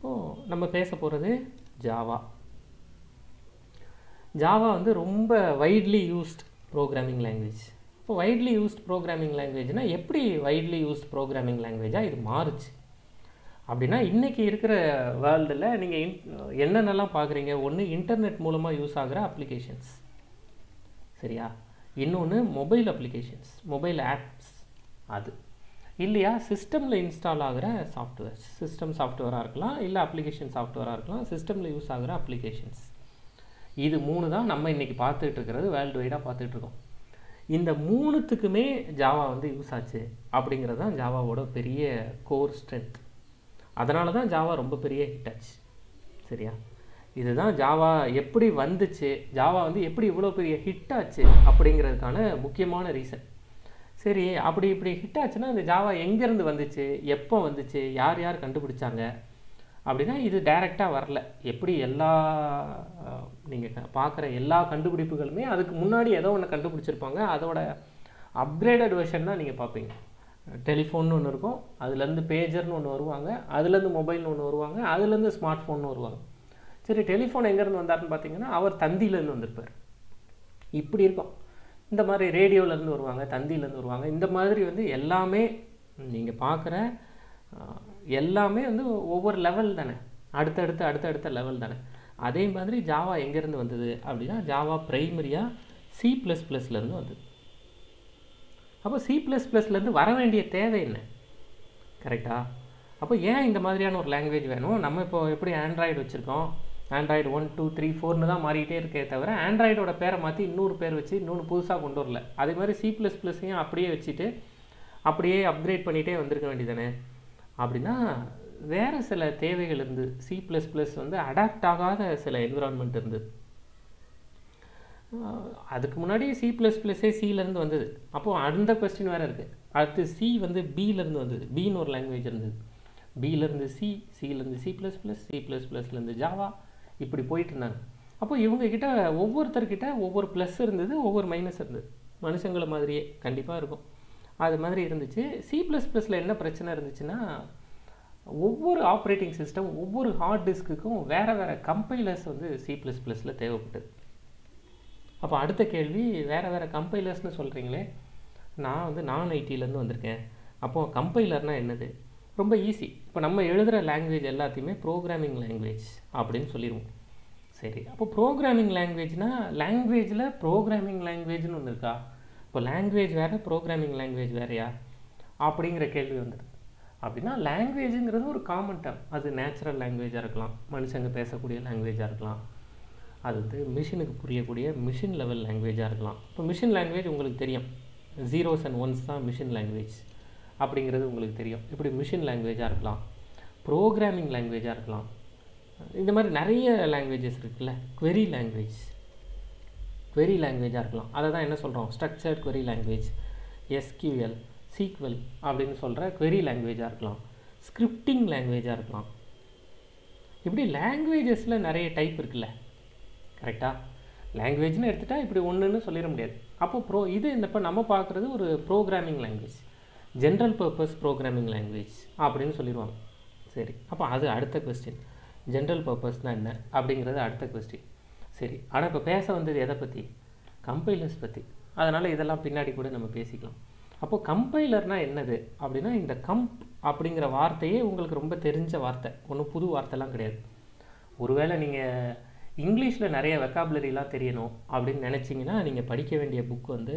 இப்போது நம்ம பேச போகிறது ஜாவா ஜாவா வந்து ரொம்ப வைட்லி யூஸ்ட் ப்ரோக்ராமிங் லாங்குவேஜ் இப்போ வைட்லி யூஸ்ட் ப்ரோக்ராமிங் லாங்குவேஜ்னால் எப்படி வைட்லி யூஸ்ட் ப்ரோக்ராமிங் லாங்குவேஜாக இது மாறுச்சு அப்படின்னா இன்றைக்கி இருக்கிற வேர்ல்டில் நீங்கள் இன் என்னென்னலாம் பார்க்குறீங்க ஒன்று இன்டர்நெட் மூலமாக யூஸ் ஆகிற அப்ளிகேஷன்ஸ் சரியா இன்னொன்று மொபைல் அப்ளிகேஷன்ஸ் மொபைல் ஆப்ஸ் அது இல்லையா சிஸ்டமில் இன்ஸ்டால் ஆகிற சாஃப்ட்வேர்ஸ் சிஸ்டம் சாஃப்ட்வேராக இருக்கலாம் இல்லை அப்ளிகேஷன் சாஃப்ட்வேராக இருக்கலாம் சிஸ்டமில் யூஸ் ஆகிற அப்ளிகேஷன்ஸ் இது மூணு தான் நம்ம இன்றைக்கி பார்த்துட்டு இருக்கிறது வேர்ல்டு வைடாக பார்த்துட்ருக்கோம் இந்த மூணுத்துக்குமே ஜாவா வந்து யூஸ் ஆச்சு அப்படிங்கிறது தான் ஜாவாவோட பெரிய கோர் ஸ்ட்ரென்த் அதனால தான் ஜாவா ரொம்ப பெரிய ஹிட் ஆச்சு சரியா இதுதான் ஜாவா எப்படி வந்துச்சு ஜாவா வந்து எப்படி இவ்வளோ பெரிய ஹிட் ஆச்சு அப்படிங்கிறதுக்கான முக்கியமான ரீசன் சரி அப்படி இப்படி ஹிட் ஆச்சுன்னா இந்த ஜாவா எங்கேருந்து வந்துச்சு எப்போ வந்துச்சு யார் யார் கண்டுபிடிச்சாங்க அப்படின்னா இது டைரெக்டாக வரல எப்படி எல்லா நீங்கள் பார்க்குற எல்லா கண்டுபிடிப்புகளுமே அதுக்கு முன்னாடி ஏதோ ஒன்று கண்டுபிடிச்சிருப்பாங்க அதோட அப்கிரேடட் வெர்ஷன் தான் நீங்கள் பார்ப்பீங்க டெலிஃபோன்னு ஒன்று இருக்கும் அதுலேருந்து பேஜர்னு ஒன்று வருவாங்க அதுலேருந்து மொபைல்னு ஒன்று வருவாங்க அதுலேருந்து ஸ்மார்ட் ஃபோன்னு வருவாங்க சரி டெலிஃபோன் எங்கேருந்து வந்தாருன்னு பார்த்தீங்கன்னா அவர் தந்தியிலேருந்து வந்திருப்பார் இப்படி இருக்கும் இந்த மாதிரி ரேடியோலேருந்து வருவாங்க தந்தியிலேருந்து வருவாங்க இந்த மாதிரி வந்து எல்லாமே நீங்கள் பார்க்குற எல்லாமே வந்து ஒவ்வொரு லெவல் தானே அடுத்தடுத்து அடுத்தடுத்த லெவல் தானே அதே மாதிரி ஜாவா எங்கேருந்து வந்தது அப்படின்னா ஜாவா ப்ரைமரியாக சி ப்ளஸ் ப்ளஸ்லேருந்து வந்தது அப்போ சி ப்ளஸ் ப்ளஸ்லேருந்து வர வேண்டிய தேவை என்ன கரெக்டா அப்போ ஏன் இந்த மாதிரியான ஒரு லாங்குவேஜ் வேணும் நம்ம இப்போ எப்படி ஆண்ட்ராய்டு வச்சுருக்கோம் ஆண்ட்ராய்டு ஒன் டூ த்ரீ ஃபோர்னு தான் மாறிக்கிட்டே இருக்கே தவிர ஆண்ட்ராய்டோட பேரை மாற்றி இன்னொரு பேர் வச்சு இன்னொன்று புதுசாக கொண்டு வரல அதே மாதிரி சி ப்ளஸ் ப்ளஸ்ஸையும் அப்படியே வச்சுட்டு அப்படியே அப்கிரேட் பண்ணிகிட்டே வந்திருக்க வேண்டியதானே அப்படின்னா வேறு சில தேவைகள் இருந்து சி ப்ளஸ் ப்ளஸ் வந்து அடாப்ட் ஆகாத சில என்விரான்மெண்ட் இருந்தது அதுக்கு முன்னாடி சி ப்ளஸ் ப்ளஸ்ஸே சியிலேருந்து வந்தது அப்போது அந்த கொஸ்டின் வேறு இருக்குது அடுத்து சி வந்து பியிலேருந்து வந்தது பின்னு ஒரு லாங்குவேஜ் இருந்தது பியிலேருந்து சி சியிலேருந்து C plus plus C plus ப்ளஸ்லேருந்து ஜாவா இப்படி போயிட்டு இருந்தாங்க அப்போ இவங்கக்கிட்ட ஒவ்வொருத்தர்கிட்ட ஒவ்வொரு ப்ளஸ் இருந்தது ஒவ்வொரு மைனஸ் இருந்தது மனுஷங்களை மாதிரியே கண்டிப்பாக இருக்கும் அது மாதிரி இருந்துச்சு சி ப்ளஸ் ப்ளஸில் என்ன பிரச்சனை இருந்துச்சுன்னா ஒவ்வொரு ஆப்ரேட்டிங் சிஸ்டம் ஒவ்வொரு ஹார்ட் டிஸ்க்குக்கும் வேறு வேறு கம்பைலர்ஸ் வந்து சி ப்ளஸ் ப்ளஸில் தேவைப்பட்டது அப்போ அடுத்த கேள்வி வேறு வேறு கம்பைலர்ஸ்னு சொல்கிறீங்களே நான் வந்து நான் ஐடியிலேருந்து வந்திருக்கேன் அப்போது கம்பைலர்னால் என்னது ரொம்ப ஈஸி இப்போ நம்ம எழுதுகிற லாங்குவேஜ் எல்லாத்தையுமே ப்ரோக்ராமிங் லாங்குவேஜ் அப்படின்னு சொல்லிடுவோம் சரி அப்போ ப்ரோக்ராமிங் லாங்குவேஜ்னால் லாங்குவேஜில் ப்ரோக்ராமிங் லாங்குவேஜ்னு ஒன்று இருக்கா இப்போ லாங்குவேஜ் வேறு ப்ரோக்ராமிங் லாங்குவேஜ் வேறையா அப்படிங்கிற கேள்வி வந்துடுது அப்படின்னா லாங்குவேஜுங்கிறது ஒரு காமன் டேம் அது நேச்சுரல் லாங்குவேஜாக இருக்கலாம் மனுஷங்க பேசக்கூடிய லாங்குவேஜாக இருக்கலாம் அது வந்து மிஷினுக்கு புரியக்கூடிய மிஷின் லெவல் லாங்குவேஜாக இருக்கலாம் இப்போ மிஷின் லாங்குவேஜ் உங்களுக்கு தெரியும் ஜீரோஸ் அண்ட் ஒன்ஸ் தான் மிஷின் லாங்குவேஜ் அப்படிங்கிறது உங்களுக்கு தெரியும் இப்படி மிஷின் லாங்குவேஜாக இருக்கலாம் ப்ரோக்ராமிங் லாங்குவேஜாக இருக்கலாம் இந்த மாதிரி நிறைய லாங்குவேஜஸ் இருக்குல்ல query லாங்குவேஜ் query லாங்குவேஜாக இருக்கலாம் அதை தான் என்ன சொல்கிறோம் structured query language SQL sequel அப்படின்னு சொல்கிற query லாங்குவேஜாக இருக்கலாம் ஸ்கிரிப்டிங் லாங்குவேஜாக இருக்கலாம் இப்படி லாங்குவேஜஸில் நிறைய டைப் இருக்குல்ல கரெக்டாக லாங்குவேஜ்னு எடுத்துகிட்டா இப்படி ஒன்றுன்னு சொல்லிட முடியாது அப்போ ப்ரோ இது இந்த இப்போ நம்ம பார்க்குறது ஒரு programming language general purpose programming language அப்படின்னு சொல்லிடுவாங்க சரி அப்போ அது அடுத்த கொஸ்டின் ஜென்ரல் பர்பஸ்னால் என்ன அப்படிங்கிறது அடுத்த கொஸ்டின் சரி ஆனால் இப்போ பேச வந்தது எதை பற்றி கம்பைலர்ஸ் பற்றி அதனால் இதெல்லாம் பின்னாடி கூட நம்ம பேசிக்கலாம் அப்போது கம்பைலர்னால் என்னது அப்படின்னா இந்த கம்ப் அப்படிங்கிற வார்த்தையே உங்களுக்கு ரொம்ப தெரிஞ்ச வார்த்தை ஒன்றும் புது வார்த்தைலாம் கிடையாது ஒருவேளை நீங்கள் இங்கிலீஷில் நிறைய வெக்காபுலரிலாம் தெரியணும் அப்படின்னு நினச்சிங்கன்னா நீங்கள் படிக்க வேண்டிய புக் வந்து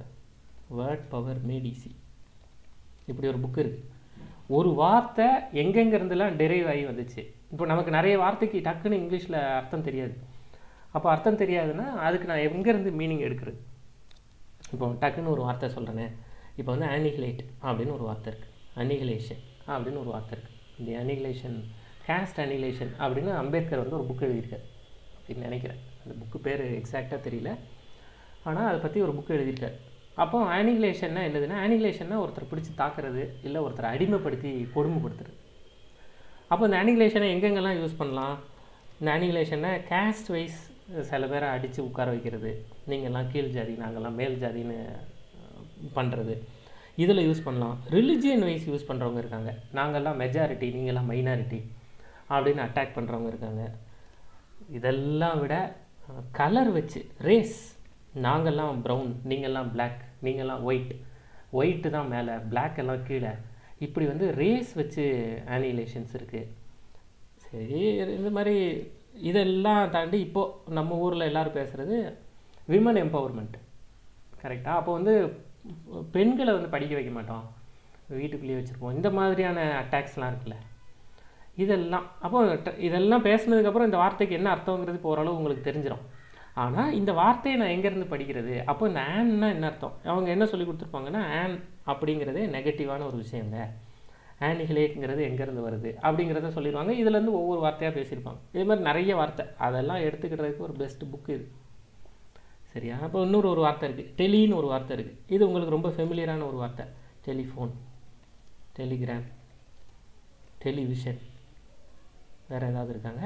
வேர்ட் பவர் மேட் ஈஸி இப்படி ஒரு புக் இருக்குது ஒரு வார்த்தை எங்கெங்கேருந்துலாம் டெரைவ் ஆகி வந்துச்சு இப்போ நமக்கு நிறைய வார்த்தைக்கு டக்குன்னு இங்கிலீஷில் அர்த்தம் தெரியாது அப்போ அர்த்தம் தெரியாதுன்னா அதுக்கு நான் எங்கேருந்து மீனிங் எடுக்கிறது இப்போ டக்குன்னு ஒரு வார்த்தை சொல்கிறேனே இப்போ வந்து அனிகுலேட் அப்படின்னு ஒரு வார்த்தை இருக்குது அனிகுலேஷன் அப்படின்னு ஒரு வார்த்தை இருக்குது இந்த அனிகுலேஷன் கேஸ்ட் அனிகுலேஷன் அப்படின்னு அம்பேத்கர் வந்து ஒரு புக் எழுதியிருக்காரு அப்படின்னு நினைக்கிறேன் அந்த புக்கு பேர் எக்ஸாக்டாக தெரியல ஆனால் அதை பற்றி ஒரு புக் எழுதியிருக்காரு அப்போ ஆனிகுலேஷன்னா என்னதுன்னா ஆனிகுலேஷன்னா ஒருத்தர் பிடிச்சி தாக்குறது இல்லை ஒருத்தரை அடிமைப்படுத்தி கொடுமைப்படுத்துறது அப்போ இந்த ஆனிகுலேஷனை எங்கெங்கெல்லாம் யூஸ் பண்ணலாம் இந்த ஆனிகுலேஷனை கேஸ்ட் வைஸ் சில பேரை அடித்து உட்கார வைக்கிறது நீங்கள்லாம் கீழ் ஜாதி நாங்கள்லாம் மேல் ஜாதின்னு பண்ணுறது இதில் யூஸ் பண்ணலாம் ரிலிஜியன் வைஸ் யூஸ் பண்ணுறவங்க இருக்காங்க நாங்கள்லாம் மெஜாரிட்டி நீங்கள்லாம் மைனாரிட்டி அப்படின்னு அட்டாக் பண்ணுறவங்க இருக்காங்க இதெல்லாம் விட கலர் வச்சு ரேஸ் நாங்கள்லாம் ப்ரௌன் நீங்கள்லாம் பிளாக் நீங்கள்லாம் ஒயிட் ஒயிட்டு தான் மேலே Black எல்லாம் கீழே இப்படி வந்து ரேஸ் வச்சு ஆனிலேஷன்ஸ் இருக்குது சரி இந்த மாதிரி இதெல்லாம் தாண்டி இப்போது நம்ம ஊரில் எல்லாரும் பேசுகிறது விமன் எம்பவர்மெண்ட் கரெக்டாக அப்போ வந்து பெண்களை வந்து படிக்க வைக்க மாட்டோம் வீட்டுக்குள்ளேயே வச்சுருப்போம் இந்த மாதிரியான அட்டாக்ஸ்லாம் இருக்குல்ல இதெல்லாம் அப்போ ட- இதெல்லாம் பேசுனதுக்கப்புறம் இந்த வார்த்தைக்கு என்ன அர்த்தங்கிறது இப்போ ஓரளவு உங்களுக்கு தெரிஞ்சிடும் ஆனால் இந்த வார்த்தையை நான் எங்கேருந்து படிக்கிறது அப்போ இந்த ஆன்னா என்ன அர்த்தம் அவங்க என்ன சொல்லி கொடுத்துருப்பாங்கன்னா ஆன் அப்படிங்கிறதே நெகட்டிவான ஒரு விஷயங்க ஆனிஹிலேட்ங்கிறது எங்கேருந்து வருது அப்படிங்கிறத சொல்லிடுவாங்க இதுலேருந்து ஒவ்வொரு வார்த்தையாக பேசியிருப்பாங்க இது மாதிரி நிறைய வார்த்தை அதெல்லாம் எடுத்துக்கிட்டதுக்கு ஒரு பெஸ்ட் புக் இது சரியா அப்போ இன்னொரு ஒரு வார்த்தை இருக்குது டெலின்னு ஒரு வார்த்தை இருக்குது இது உங்களுக்கு ரொம்ப ஃபெமிலியரான ஒரு வார்த்தை டெலிஃபோன் டெலிகிராம் டெலிவிஷன் வேறு ஏதாவது இருக்காங்க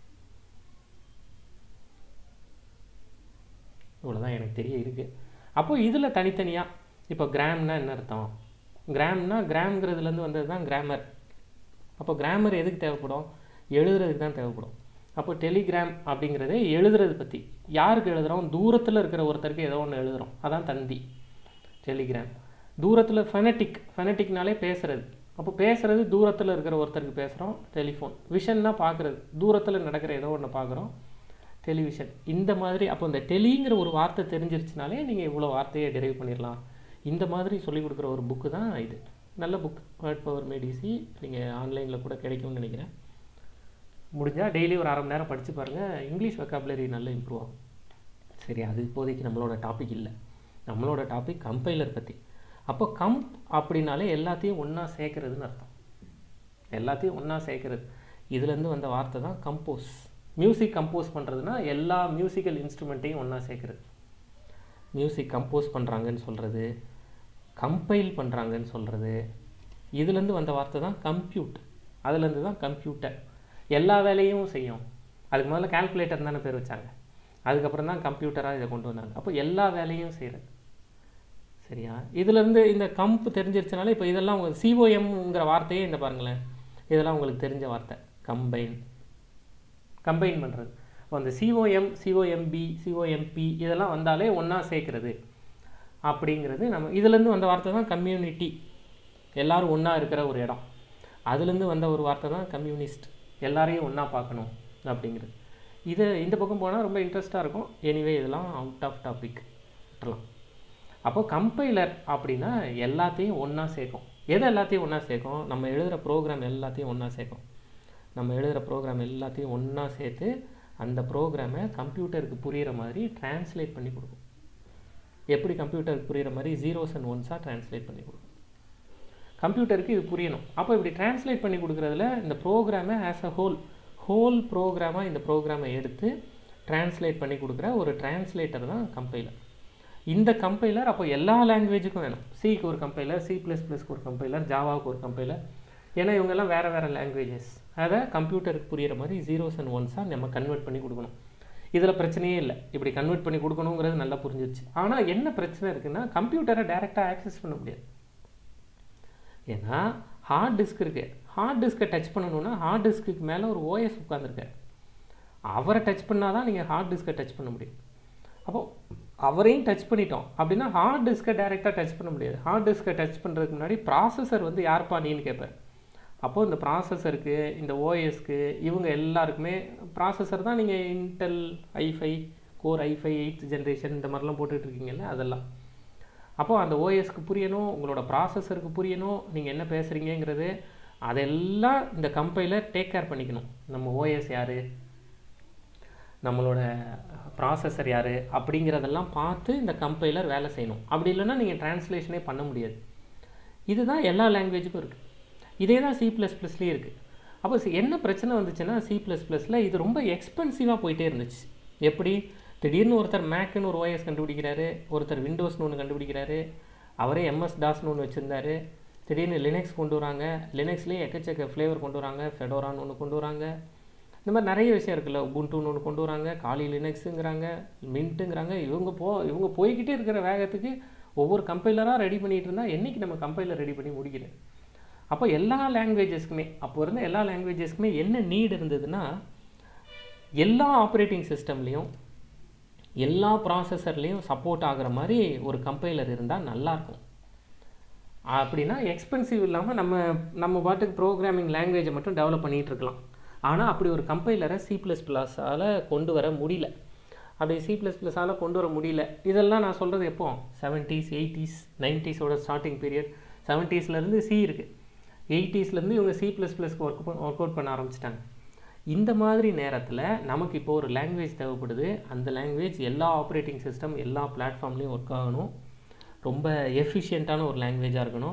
இவ்வளோதான் எனக்கு தெரிய இருக்குது அப்போ இதில் தனித்தனியாக இப்போ கிராம்னா என்ன அர்த்தம் கிராம்னா கிராம்ங்கிறதுலேருந்து வந்தது தான் கிராமர் அப்போ கிராமர் எதுக்கு தேவைப்படும் எழுதுறதுக்கு தான் தேவைப்படும் அப்போ டெலிகிராம் அப்படிங்கிறது எழுதுறது பற்றி யாருக்கு எழுதுகிறோம் தூரத்தில் இருக்கிற ஒருத்தருக்கு ஏதோ ஒன்று எழுதுகிறோம் அதான் தந்தி டெலிகிராம் தூரத்தில் ஃபெனட்டிக் ஃபெனட்டிக்னாலே பேசுறது அப்போ பேசுறது தூரத்தில் இருக்கிற ஒருத்தருக்கு பேசுகிறோம் டெலிஃபோன் விஷன்னா பார்க்குறது தூரத்தில் நடக்கிற ஏதோ ஒன்று பார்க்குறோம் டெலிவிஷன் இந்த மாதிரி அப்போ இந்த டெலிங்கிற ஒரு வார்த்தை தெரிஞ்சிருச்சுனாலே நீங்கள் இவ்வளோ வார்த்தையை டெரைவ் பண்ணிடலாம் இந்த மாதிரி சொல்லிக் கொடுக்குற ஒரு புக்கு தான் இது நல்ல புக் வேர்ட் பவர் மேடிசி நீங்கள் ஆன்லைனில் கூட கிடைக்கும்னு நினைக்கிறேன் முடிஞ்சால் டெய்லி ஒரு அரை மணி நேரம் படித்து பாருங்கள் இங்கிலீஷ் வெக்காபுலரி நல்லா இம்ப்ரூவ் ஆகும் சரி அது இப்போதைக்கு நம்மளோட டாபிக் இல்லை நம்மளோட டாபிக் கம்பைலர் பற்றி அப்போ கம்ப் அப்படின்னாலே எல்லாத்தையும் ஒன்றா சேர்க்கறதுன்னு அர்த்தம் எல்லாத்தையும் ஒன்றா சேர்க்கறது இதுலேருந்து வந்த வார்த்தை தான் கம்போஸ் மியூசிக் கம்போஸ் பண்ணுறதுனா எல்லா மியூசிக்கல் இன்ஸ்ட்ருமெண்ட்டையும் ஒன்றா சேர்க்கறது மியூசிக் கம்போஸ் பண்ணுறாங்கன்னு சொல்கிறது கம்பைல் பண்ணுறாங்கன்னு சொல்கிறது இதுலேருந்து வந்த வார்த்தை தான் கம்ப்யூட் அதுலேருந்து தான் கம்ப்யூட்டர் எல்லா வேலையும் செய்யும் அதுக்கு முதல்ல கால்குலேட்டர் தானே பேர் வச்சாங்க அதுக்கப்புறம் தான் கம்ப்யூட்டராக இதை கொண்டு வந்தாங்க அப்போ எல்லா வேலையும் செய்கிறது சரியா இதுலேருந்து இந்த கம்ப் தெரிஞ்சிருச்சனால இப்போ இதெல்லாம் உங்களுக்கு சிஓஎம்ங்கிற வார்த்தையே இந்த பாருங்களேன் இதெல்லாம் உங்களுக்கு தெரிஞ்ச வார்த்தை கம்பைன் கம்பைன் பண்ணுறது இப்போ அந்த சிஓஎம் சிஓஎம்பி சிஓஎம்பி இதெல்லாம் வந்தாலே ஒன்றா சேர்க்கறது அப்படிங்கிறது நம்ம இதுலேருந்து வந்த வார்த்தை தான் கம்யூனிட்டி எல்லாரும் ஒன்றா இருக்கிற ஒரு இடம் அதுலேருந்து வந்த ஒரு வார்த்தை தான் கம்யூனிஸ்ட் எல்லாரையும் ஒன்றா பார்க்கணும் அப்படிங்கிறது இது இந்த பக்கம் போனால் ரொம்ப இன்ட்ரெஸ்ட்டாக இருக்கும் எனிவே இதெல்லாம் அவுட் ஆஃப் டாபிக் விட்டுறலாம் அப்போ கம்பைலர் அப்படின்னா எல்லாத்தையும் ஒன்றா சேர்க்கும் எதை எல்லாத்தையும் ஒன்றா சேர்க்கும் நம்ம எழுதுகிற ப்ரோக்ராம் எல்லாத்தையும் ஒன்றா சேர்க்கும் நம்ம எழுதுகிற ப்ரோக்ராம் எல்லாத்தையும் ஒன்றா சேர்த்து அந்த ப்ரோக்ராமை கம்ப்யூட்டருக்கு புரிகிற மாதிரி டிரான்ஸ்லேட் பண்ணி கொடுக்கும் எப்படி கம்ப்யூட்டருக்கு புரிகிற மாதிரி ஜீரோஸ் அண்ட் ஒன்ஸாக டிரான்ஸ்லேட் பண்ணி கொடுக்கும் கம்ப்யூட்டருக்கு இது புரியணும் அப்போ இப்படி டிரான்ஸ்லேட் பண்ணி கொடுக்குறதுல இந்த ப்ரோக்ராமை ஆஸ் அ ஹோல் ஹோல் ப்ரோக்ராமாக இந்த ப்ரோக்ராமை எடுத்து டிரான்ஸ்லேட் பண்ணி கொடுக்குற ஒரு டிரான்ஸ்லேட்டர் தான் கம்பைலர் இந்த கம்பைலர் அப்போ எல்லா லாங்குவேஜுக்கும் வேணும் சிக்கு ஒரு கம்பைலர் சி ப்ளஸ் ப்ளஸ்க்கு ஒரு கம்பைலர் ஜாவாவுக்கு ஒரு கம்பைலர் ஏன்னா இவங்கெல்லாம் வேறு வேறு லாங்குவேஜஸ் அதை கம்ப்யூட்டருக்கு புரியிற மாதிரி ஜீரோஸ் அண்ட் ஒன்ஸாக நம்ம கன்வெர்ட் பண்ணி கொடுக்கணும் இதில் பிரச்சனையே இல்லை இப்படி கன்வெர்ட் பண்ணி கொடுக்கணுங்கிறது நல்லா புரிஞ்சிருச்சு ஆனால் என்ன பிரச்சனை இருக்குன்னா கம்ப்யூட்டரை டைரெக்டாக ஆக்சஸ் பண்ண முடியாது ஏன்னா ஹார்ட் டிஸ்க் இருக்கு ஹார்ட் டிஸ்க்கை டச் பண்ணணும்னா ஹார்ட் டிஸ்க்கு மேலே ஒரு ஓஎஸ் உட்காந்துருக்காரு அவரை டச் பண்ணால் தான் நீங்கள் ஹார்ட் டிஸ்க்கை டச் பண்ண முடியும் அப்போ அவரையும் டச் பண்ணிட்டோம் அப்படின்னா ஹார்ட் டிஸ்க்கை டைரெக்டாக டச் பண்ண முடியாது ஹார்ட் டிஸ்க்கை டச் பண்ணுறதுக்கு முன்னாடி ப்ராசஸர் வந்து யார்ப்பா நீன்னு கேட்பார் அப்போது இந்த ப்ராசஸருக்கு இந்த ஓஎஸ்க்கு இவங்க எல்லாருக்குமே ப்ராசஸர் தான் நீங்கள் Intel i five core i five eighth generation இந்த மாதிரிலாம் போட்டுட்டு இருக்கீங்கல்ல அதெல்லாம் அப்போ அந்த ஓஎஸ்க்கு புரியணும் உங்களோட ப்ராசஸருக்கு புரியணும் நீங்கள் என்ன பேசுகிறீங்கங்கிறது அதெல்லாம் இந்த கம்பைலர் டேக் கேர் பண்ணிக்கணும் நம்ம ஓஎஸ் யார் நம்மளோட ப்ராசஸர் யார் அப்படிங்கிறதெல்லாம் பார்த்து இந்த கம்பைலர் வேலை செய்யணும் அப்படி இல்லைன்னா நீங்கள் டிரான்ஸ்லேஷனே பண்ண முடியாது இதுதான் எல்லா லாங்குவேஜுக்கும் இருக்குது இதே தான் சி ப்ளஸ் ப்ளஸ்லேயே இருக்குது அப்போ சி- என்ன பிரச்சனை வந்துச்சுன்னா சி ப்ளஸ் ப்ளஸில் இது ரொம்ப எக்ஸ்பென்சிவாக போயிட்டே இருந்துச்சு எப்படி திடீர்னு ஒருத்தர் மேக்குன்னு ஒரு ஓஎஸ் கண்டுபிடிக்கிறாரு ஒருத்தர் விண்டோஸ்னு ஒன்று கண்டுபிடிக்கிறாரு அவரே எம்எஸ் டாஸ்னு ஒன்று வச்சுருந்தாரு திடீர்னு லினக்ஸ் கொண்டு வராங்க லினக்ஸ்லேயே எக்கச்சக்க ஃப்ளேவர் கொண்டு வராங்க ஃபெடோரான்னு ஒன்று கொண்டு வராங்க இந்த மாதிரி நிறைய விஷயம் இருக்குல்ல உபுண்டுன்னு ஒன்று கொண்டு வராங்க காலி லினக்ஸுங்கிறாங்க மின்ட்டுங்கிறாங்க இவங்க போ இவங்க போய்கிட்டே இருக்கிற வேகத்துக்கு ஒவ்வொரு கம்பைலராக ரெடி பண்ணிட்டு இருந்தால் என்னைக்கு நம்ம கம்பைலர் ரெடி பண்ணி முடிக்கல அப்போ எல்லா லாங்குவேஜஸ்க்குமே அப்போ இருந்த எல்லா லாங்குவேஜஸ்க்குமே என்ன நீட் இருந்ததுன்னா எல்லா ஆப்ரேட்டிங் சிஸ்டம்லேயும் எல்லா ப்ராசஸர்லேயும் சப்போர்ட் ஆகுற மாதிரி ஒரு கம்பைலர் இருந்தால் நல்லாயிருக்கும் அப்படின்னா எக்ஸ்பென்சிவ் இல்லாமல் நம்ம நம்ம பாட்டுக்கு ப்ரோக்ராமிங் லாங்குவேஜை மட்டும் டெவலப் பண்ணிகிட்டு இருக்கலாம் ஆனால் அப்படி ஒரு கம்பைலரை சி ப்ளஸ் ப்ளஸால் கொண்டு வர முடியல அப்படி சி ப்ளஸ் ப்ளஸால் கொண்டு வர முடியல இதெல்லாம் நான் சொல்கிறது எப்போ செவன்ட்டீஸ் எயிட்டிஸ் நைன்ட்டீஸோட ஸ்டார்டிங் பீரியட் செவன்ட்டீஸ்லேருந்து சி இருக்குது எயிட்டிஸ்லேருந்து இவங்க சி ப்ளஸ் ப்ளஸ்க்கு ஒர்க் ஒர்க் அவுட் பண்ண ஆரம்பிச்சிட்டாங்க இந்த மாதிரி நேரத்தில் நமக்கு இப்போ ஒரு லாங்குவேஜ் தேவைப்படுது அந்த லாங்குவேஜ் எல்லா ஆப்ரேட்டிங் சிஸ்டம் எல்லா பிளாட்ஃபார்ம்லேயும் ஒர்க் ஆகணும் ரொம்ப எஃபிஷியண்ட்டான ஒரு லாங்குவேஜாக இருக்கணும்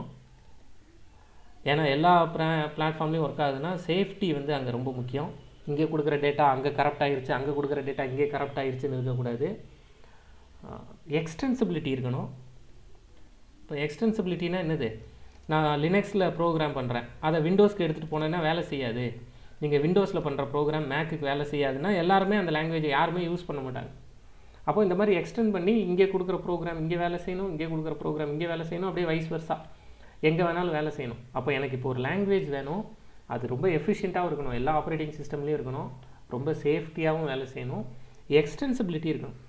ஏன்னா எல்லா ப்ளா பிளாட்ஃபார்ம்லேயும் ஒர்க் ஆகுதுன்னா சேஃப்டி வந்து அங்கே ரொம்ப முக்கியம் இங்கே கொடுக்குற டேட்டா அங்கே கரப்ட் ஆகிருச்சு அங்கே கொடுக்குற டேட்டா இங்கே கரப்ட் ஆகிருச்சுன்னு இருக்கக்கூடாது எக்ஸ்டென்சிபிலிட்டி இருக்கணும் இப்போ எக்ஸ்டென்சிபிலிட்டினா என்னது நான் லினக்ஸில் ப்ரோக்ராம் பண்ணுறேன் அதை விண்டோஸ்க்கு எடுத்துகிட்டு போனேன்னா வேலை செய்யாது நீங்கள் விண்டோஸில் பண்ணுற ப்ரோக்ராம் மேக்குக்கு வேலை செய்யாதுன்னா எல்லாருமே அந்த லாங்குவேஜை யாருமே யூஸ் பண்ண மாட்டாங்க அப்போ இந்த மாதிரி எக்ஸ்டெண்ட் பண்ணி இங்கே கொடுக்குற ப்ரோக்ராம் இங்கே வேலை செய்யணும் இங்கே கொடுக்குற ப்ரோக்ராம் இங்கே வேலை செய்யணும் அப்படியே வைஸ் வருஷா எங்கே வேணாலும் வேலை செய்யணும் அப்போ எனக்கு இப்போ ஒரு லாங்குவேஜ் வேணும் அது ரொம்ப எஃபிஷியண்ட்டாகவும் இருக்கணும் எல்லா ஆப்ரேட்டிங் சிஸ்டம்லேயும் இருக்கணும் ரொம்ப சேஃப்டியாகவும் வேலை செய்யணும் எக்ஸ்டென்சிபிலிட்டி இருக்கணும்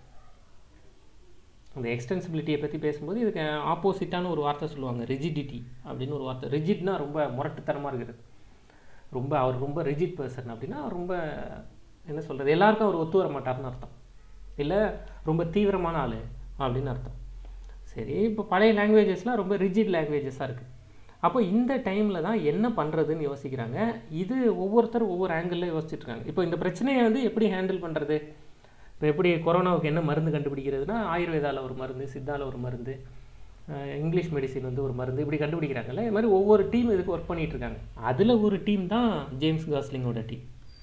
அந்த எக்ஸ்டென்சிபிலிட்டியை பற்றி பேசும்போது இதுக்கு ஆப்போசிட்டான ஒரு வார்த்தை சொல்லுவாங்க ரிஜிடிட்டி அப்படின்னு ஒரு வார்த்தை ரிஜிட்னா ரொம்ப முரட்டுத்தனமாக இருக்கிறது ரொம்ப அவர் ரொம்ப ரிஜிட் பர்சன் அப்படின்னா ரொம்ப என்ன சொல்கிறது எல்லாருக்கும் அவர் ஒத்து வர மாட்டார்னு அர்த்தம் இல்லை ரொம்ப தீவிரமான ஆள் அப்படின்னு அர்த்தம் சரி இப்போ பழைய லாங்குவேஜஸ்லாம் ரொம்ப ரிஜிட் லாங்குவேஜஸாக இருக்குது அப்போ இந்த டைமில் தான் என்ன பண்ணுறதுன்னு யோசிக்கிறாங்க இது ஒவ்வொருத்தர் ஒவ்வொரு ஆங்கிளில் யோசிச்சுட்ருக்காங்க இப்போ இந்த பிரச்சனையை வந்து எப்படி ஹேண்டில் பண்ணுறது இப்போ எப்படி கொரோனாவுக்கு என்ன மருந்து கண்டுபிடிக்கிறதுனா ஆயுர்வேதாவில் ஒரு மருந்து சித்தாவில் ஒரு மருந்து இங்கிலீஷ் மெடிசின் வந்து ஒரு மருந்து இப்படி கண்டுபிடிக்கிறாங்கல்ல இது மாதிரி ஒவ்வொரு டீம் இதுக்கு ஒர்க் பண்ணிகிட்டு இருக்காங்க அதில் ஒரு டீம் தான் ஜேம்ஸ் காஸ்லிங்கோட டீம்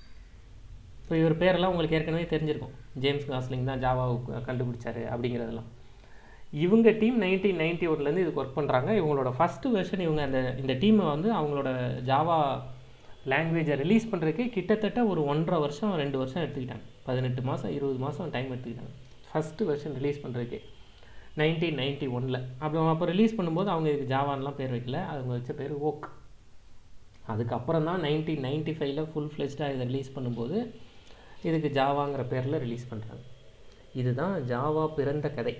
இப்போ இவர் பேரெல்லாம் உங்களுக்கு ஏற்கனவே தெரிஞ்சிருக்கும் ஜேம்ஸ் காஸ்லிங் தான் ஜாவா கண்டுபிடிச்சாரு அப்படிங்கிறதெல்லாம் இவங்க டீம் நைன்டீன் நைன்டி ஒன்லேருந்து இதுக்கு ஒர்க் பண்ணுறாங்க இவங்களோட ஃபஸ்ட்டு வெர்ஷன் இவங்க அந்த இந்த டீமை வந்து அவங்களோட ஜாவா லாங்குவேஜை ரிலீஸ் பண்ணுறதுக்கு கிட்டத்தட்ட ஒரு ஒன்றரை வருஷம் ரெண்டு வருஷம் எடுத்துக்கிட்டாங்க பதினெட்டு மாதம் இருபது மாதம் டைம் எடுத்துக்கிட்டாங்க ஃபஸ்ட்டு வெர்ஷன் ரிலீஸ் பண்ணுறதுக்கு நைன்டீன் நைன்ட்டி ஒனில் அப்போ அப்போ ரிலீஸ் பண்ணும்போது அவங்க இதுக்கு ஜாவான்லாம் பேர் வைக்கல அவங்க வச்ச பேர் ஓக் அதுக்கப்புறம் தான் நைன்டீன் நைன்ட்டி ஃபைவ்ல ஃபுல் ஃப்ளெஜ்டாக இதை ரிலீஸ் பண்ணும்போது இதுக்கு ஜாவாங்கிற பேரில் ரிலீஸ் பண்ணுறாங்க இதுதான் ஜாவா பிறந்த கதை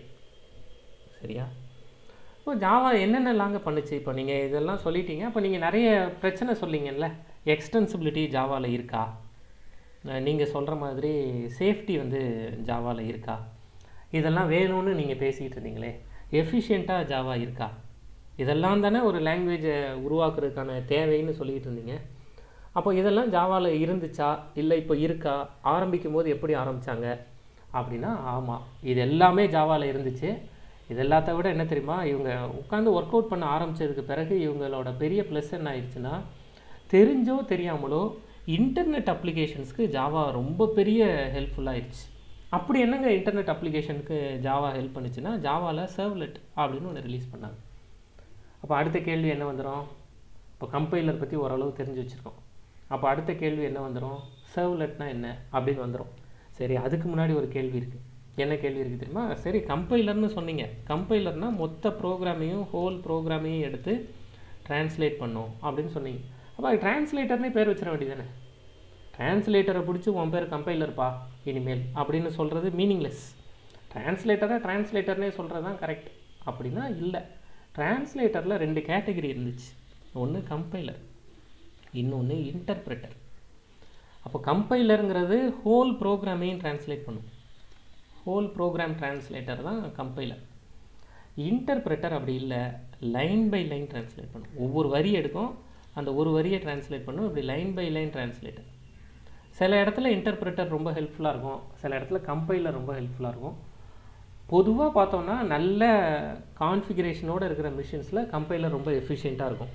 சரியா இப்போ ஜாவா என்னென்னலாங்க பண்ணுச்சு இப்போ நீங்கள் இதெல்லாம் சொல்லிட்டீங்க அப்போ நீங்கள் நிறைய பிரச்சனை சொல்லிங்கல்ல எக்ஸ்டென்சிபிலிட்டி ஜாவாவில் இருக்கா நீங்கள் சொல்கிற மாதிரி சேஃப்டி வந்து ஜாவாவில் இருக்கா இதெல்லாம் வேணும்னு நீங்கள் பேசிக்கிட்டு இருந்தீங்களே எஃபிஷியண்ட்டாக ஜாவா இருக்கா இதெல்லாம் தானே ஒரு லாங்குவேஜை உருவாக்குறதுக்கான தேவைன்னு சொல்லிக்கிட்டு இருந்தீங்க அப்போ இதெல்லாம் ஜாவாவில் இருந்துச்சா இல்லை இப்போ இருக்கா ஆரம்பிக்கும் போது எப்படி ஆரம்பித்தாங்க அப்படின்னா ஆமாம் இது எல்லாமே ஜாவாவில் இருந்துச்சு இது எல்லாத்த விட என்ன தெரியுமா இவங்க உட்காந்து ஒர்க் அவுட் பண்ண ஆரம்பித்ததுக்கு பிறகு இவங்களோட பெரிய ப்ளஸ் என்ன ஆயிடுச்சுன்னா தெரிஞ்சோ தெரியாமலோ இன்டர்நெட் அப்ளிகேஷன்ஸ்க்கு ஜாவா ரொம்ப பெரிய ஹெல்ப்ஃபுல்லாகிடுச்சு அப்படி என்னங்க இன்டர்நெட் அப்ளிகேஷனுக்கு ஜாவா ஹெல்ப் பண்ணுச்சுன்னா ஜாவாவில் சர்வ்லெட் அப்படின்னு ஒன்று ரிலீஸ் பண்ணாங்க அப்போ அடுத்த கேள்வி என்ன வந்துடும் இப்போ கம்பைலர் பற்றி ஓரளவு தெரிஞ்சு வச்சுருக்கோம் அப்போ அடுத்த கேள்வி என்ன வந்துடும் சர்வ்லெட்னா என்ன அப்படின்னு வந்துடும் சரி அதுக்கு முன்னாடி ஒரு கேள்வி இருக்குது என்ன கேள்வி இருக்குது தெரியுமா சரி கம்பைலர்னு சொன்னீங்க கம்பைலர்னால் மொத்த ப்ரோக்ராமையும் ஹோல் ப்ரோக்ராமையும் எடுத்து டிரான்ஸ்லேட் பண்ணும் அப்படின்னு சொன்னீங்க அப்போ அது டிரான்ஸ்லேட்டர்னே பேர் வச்சிட வேண்டியதானே டிரான்ஸ்லேட்டரை பிடிச்சி உன் பேர் கம்பைலர்ப்பா இனிமேல் அப்படின்னு சொல்கிறது மீனிங்லெஸ் டிரான்ஸ்லேட்டரை டிரான்ஸ்லேட்டர்னே சொல்கிறது தான் கரெக்ட் அப்படின்னா இல்லை டிரான்ஸ்லேட்டரில் ரெண்டு கேட்டகரி இருந்துச்சு ஒன்று கம்பைலர் இன்னொன்று இன்டர்பிரட்டர் அப்போ கம்பைலருங்கிறது ஹோல் ப்ரோக்ராமையும் டிரான்ஸ்லேட் பண்ணும் ஹோல் ப்ரோக்ராம் டிரான்ஸ்லேட்டர் தான் கம்பைலர் இன்டர்பிரட்டர் அப்படி இல்லை லைன் பை லைன் டிரான்ஸ்லேட் பண்ணும் ஒவ்வொரு வரி எடுக்கும் அந்த ஒரு வரியை டிரான்ஸ்லேட் பண்ணும் இப்படி லைன் பை லைன் டிரான்ஸ்லேட்டர் சில இடத்துல இன்டர்பிரட்டர் ரொம்ப ஹெல்ப்ஃபுல்லாக இருக்கும் சில இடத்துல கம்பைலர் ரொம்ப ஹெல்ப்ஃபுல்லாக இருக்கும் பொதுவாக பார்த்தோம்னா நல்ல கான்ஃபிகரேஷனோடு இருக்கிற மிஷின்ஸில் கம்பைலர் ரொம்ப எஃபிஷியண்ட்டாக இருக்கும்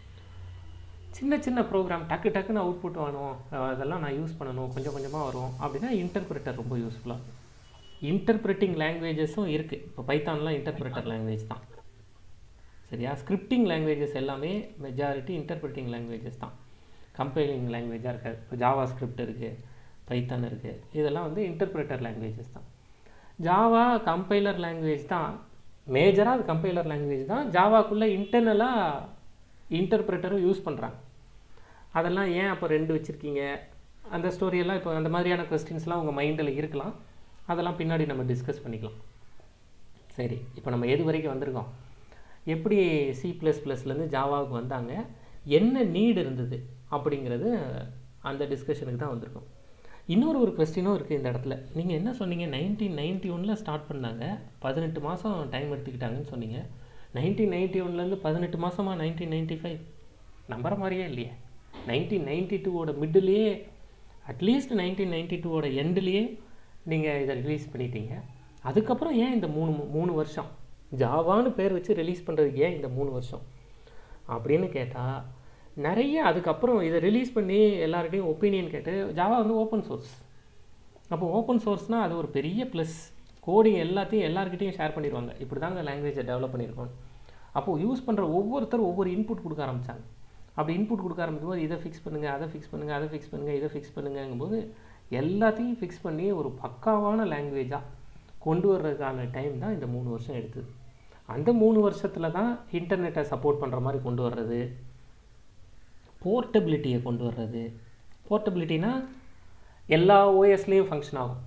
சின்ன சின்ன ப்ரோக்ராம் டக்கு டக்குன்னு அவுட்புட் வேணும் அதெல்லாம் நான் யூஸ் பண்ணணும் கொஞ்சம் கொஞ்சமாக வரும் அப்படின்னா இன்டர்பிரட்டர் ரொம்ப யூஸ்ஃபுல்லாக இருக்கும் இன்டர்பிரட்டிங் லாங்குவேஜஸும் இருக்குது இப்போ பைத்தான்லாம் இன்டர்பிரட்டர் லாங்குவேஜ் தான் சரியா ஸ்கிரிப்டிங் லாங்குவேஜஸ் எல்லாமே மெஜாரிட்டி இன்டர்பிரட்டிங் லாங்குவேஜஸ் தான் கம்பைலிங் லாங்குவேஜாக இருக்காது இப்போ ஜாவா ஸ்கிரிப்ட் இருக்குது பைத்தான் இருக்குது இதெல்லாம் வந்து இன்டர்பிரட்டர் லாங்குவேஜஸ் தான் ஜாவா கம்பைலர் லாங்குவேஜ் தான் மேஜராக அது கம்பைலர் லாங்குவேஜ் தான் ஜாவாக்குள்ளே இன்டர்னலாக இன்டர்பிரட்டரும் யூஸ் பண்ணுறாங்க அதெல்லாம் ஏன் அப்போ ரெண்டு வச்சுருக்கீங்க அந்த ஸ்டோரியெல்லாம் இப்போ அந்த மாதிரியான கொஸ்டின்ஸ்லாம் உங்கள் மைண்டில் இருக்கலாம் அதெல்லாம் பின்னாடி நம்ம டிஸ்கஸ் பண்ணிக்கலாம் சரி இப்போ நம்ம எது வரைக்கும் வந்திருக்கோம் எப்படி சி ப்ளஸ் ப்ளஸ்லேருந்து ஜாவாவுக்கு வந்தாங்க என்ன நீடு இருந்தது அப்படிங்கிறது அந்த டிஸ்கஷனுக்கு தான் வந்திருக்கோம் இன்னொரு ஒரு கொஸ்டினும் இருக்குது இந்த இடத்துல நீங்கள் என்ன சொன்னீங்க நைன்டீன் நைன்ட்டி ஒனில் ஸ்டார்ட் பண்ணாங்க பதினெட்டு மாதம் டைம் எடுத்துக்கிட்டாங்கன்னு சொன்னீங்க நைன்டீன் நைன்ட்டி ஒன்லேருந்து பதினெட்டு மாதமாக நைன்டீன் நைன்ட்டி ஃபைவ் நம்புற மாதிரியே இல்லையே நைன்டீன் நைன்ட்டி டூவோட மிடிலேயே அட்லீஸ்ட் நைன்டீன் நைன்ட்டி டூவோட எண்ட்லேயே நீங்கள் இதை ரிலீஸ் பண்ணிட்டீங்க அதுக்கப்புறம் ஏன் இந்த மூணு மூணு வருஷம் ஜாவான்னு பேர் வச்சு ரிலீஸ் பண்ணுறதுக்கு ஏன் இந்த மூணு வருஷம் அப்படின்னு கேட்டால் நிறைய அதுக்கப்புறம் இதை ரிலீஸ் பண்ணி எல்லார்கிட்டையும் ஒப்பீனியன் கேட்டு ஜாவா வந்து ஓப்பன் சோர்ஸ் அப்போ ஓப்பன் சோர்ஸ்னால் அது ஒரு பெரிய ப்ளஸ் கோடிங் எல்லாத்தையும் எல்லார்கிட்டையும் ஷேர் பண்ணிடுவாங்க இப்படி தாங்க லாங்குவேஜை டெவலப் பண்ணியிருக்கோம் அப்போது யூஸ் பண்ணுற ஒவ்வொருத்தரும் ஒவ்வொரு இன்புட் கொடுக்க ஆரம்பித்தாங்க அப்படி இன்புட் கொடுக்க ஆரம்பிக்கும் போது இதை ஃபிக்ஸ் பண்ணுங்கள் அதை ஃபிக்ஸ் பண்ணுங்கள் அதை ஃபிக்ஸ் பண்ணுங்கள் இதை ஃபிக்ஸ் பண்ணுங்கங்கும்போது எல்லாத்தையும் ஃபிக்ஸ் பண்ணி ஒரு பக்காவான லாங்குவேஜாக கொண்டு வர்றதுக்கான டைம் தான் இந்த மூணு வருஷம் எடுத்தது அந்த மூணு வருஷத்தில் தான் இன்டர்நெட்டை சப்போர்ட் பண்ணுற மாதிரி கொண்டு வர்றது போர்ட்டபிலிட்டியை கொண்டு வர்றது போர்ட்டபிலிட்டினா எல்லா ஓஎஸ்லேயும் ஃபங்க்ஷன் ஆகும்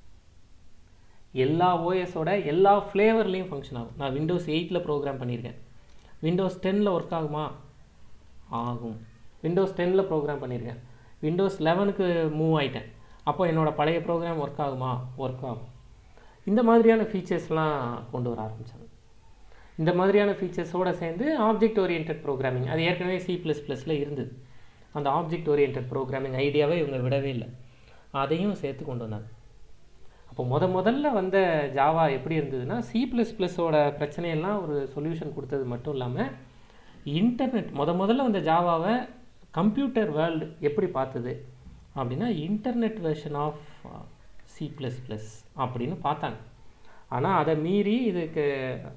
எல்லா ஓஎஸோட எல்லா ஃப்ளேவர்லேயும் ஃபங்க்ஷன் ஆகும் நான் விண்டோஸ் எயிட்டில் ப்ரோக்ராம் பண்ணியிருக்கேன் விண்டோஸ் டென்னில் ஒர்க் ஆகுமா ஆகும் விண்டோஸ் டென்னில் ப்ரோக்ராம் பண்ணியிருக்கேன் விண்டோஸ் லெவனுக்கு மூவ் ஆகிட்டேன் அப்போ என்னோடய பழைய ப்ரோக்ராம் ஒர்க் ஆகுமா ஒர்க் ஆகும் இந்த மாதிரியான ஃபீச்சர்ஸ்லாம் கொண்டு வர ஆரம்பித்தாங்க இந்த மாதிரியான ஃபீச்சர்ஸோடு சேர்ந்து ஆப்ஜெக்ட் ஓரியன்ட் ப்ரோக்ராமிங் அது ஏற்கனவே சி ப்ளஸ் ப்ளஸில் இருந்தது அந்த ஆப்ஜெக்ட் ஓரியன்ட் ப்ரோக்ராமிங் ஐடியாவே இவங்க விடவே இல்லை அதையும் சேர்த்து கொண்டு வந்தாங்க அப்போ முத முதல்ல வந்த ஜாவா எப்படி இருந்ததுன்னா சி ப்ளஸ் ப்ளஸோட பிரச்சனையெல்லாம் ஒரு சொல்யூஷன் கொடுத்தது மட்டும் இல்லாமல் இன்டர்நெட் முத முதல்ல வந்த ஜாவாவை கம்ப்யூட்டர் வேர்ல்டு எப்படி பார்த்தது அப்படின்னா internet version of C plus plus அப்படின்னு பார்த்தாங்க ஆனால் அதை மீறி இதுக்கு